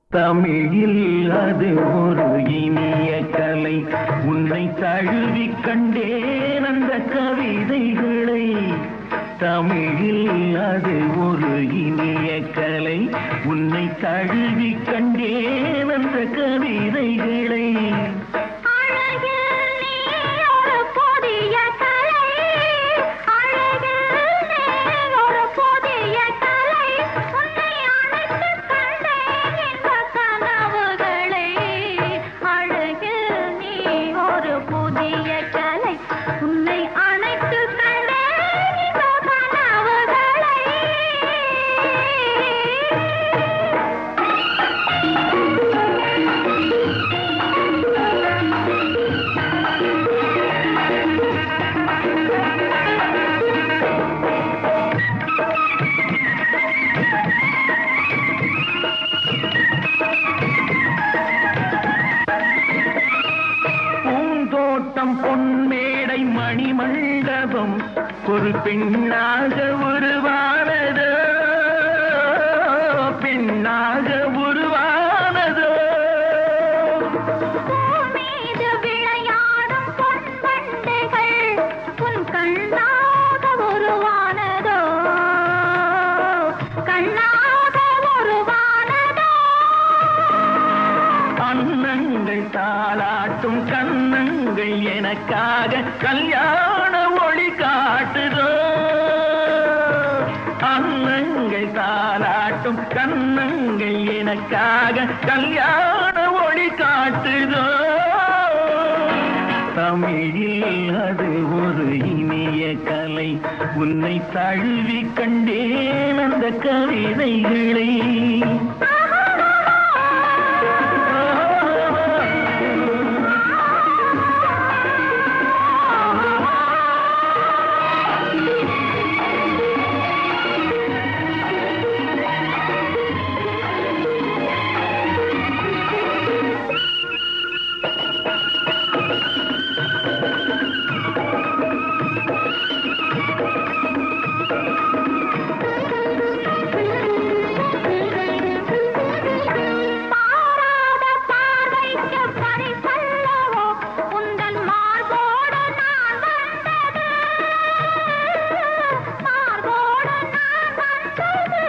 தமிழில் அது ஒரு இனிய கலை உன்னை தழுவி கண்டேன் அந்த கவிதைகளை தமிழில் அது ஒரு இனிய கலை உன்னை தழுவி கண்டேன் அந்த கவிதைகளை அழகில் நீ ஒரு புதிய கலை அழகில் நீ ஒரு புதிய கலை உன்னை அழைத்துக் கண்டேன் இன்பக் கனவுகளை அழகில் நீ ஒரு புதிய கலை உன்னை அணைத்துக் கண்டேன் இன்பக் கனவுகளை பூந்தோட்டம் பொன்மேடை மணிமண்டபம் ஒரு பெண்ணாக உருவானதோ பெண்ணாக உருவானதோ பூமீது விளையாடும் பொன் வண்டுகள் உன் கண்ணாக உருவானதோ கண்ணாக உருவானதோ அன்னங்கள் தாளாட்டும் கன்னங்கள் எனக்காக கல்யாண ஒளி காட்டுதோ அன்னங்கள் தாளாட்டும் கன்னங்கள் எனக்காக கல்யாண ஒளி காட்டுதோ தமிழில் அது ஒரு இனிய கலை உன்னை தழுவி கண்டேன் அந்த கவிதைகளை பாராத பார்வைக்கு பரிசல்லவோ உந்தன் மார்போடு நான் வந்தது மார்போடு நான் வந்தது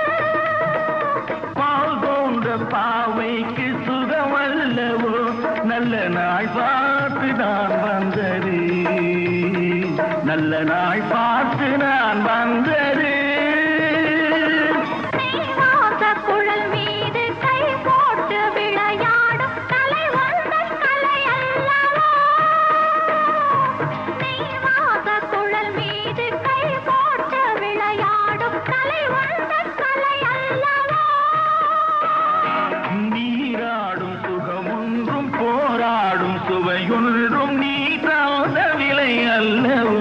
பால் போன்ற பாவைக்கு சுகமல்லவோ நல்ல நாள் பார்த்து நான் வந்தது நல்ல நாள் பார்த்து நான் வந்தது நீவாத குழல் மீது கை போட்டு விளையாடும் கலை வந்தன் கலை அல்லவோ நீவாத குழல் மீது கை போட்டு விளையாடும் கலை வந்தன் கலை அல்லவோ நீராடும் சுகமொன்றும் போராடும் சுவையொன்றும் நீ தந்த விலை அல்லவோ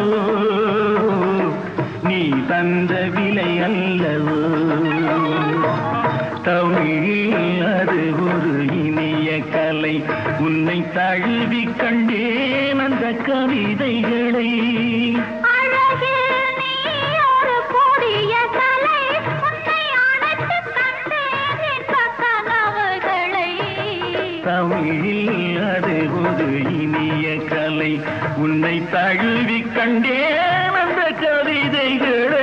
நீ தந்த விலை அல்லவோ தமிழில் அது ஒரு இனிய கலை உன்னை தழுவி கண்டேன் அந்த கவிதைகளை அழகில் நீ ஒரு புதிய கலை உன்னை அணைத்துக் கண்டேன் இன்பக் கனவுகளை தமிழில் அது ஒரு இனிய கலை உன்னை தழுவி கண்டேன் அந்த கவிதைகளை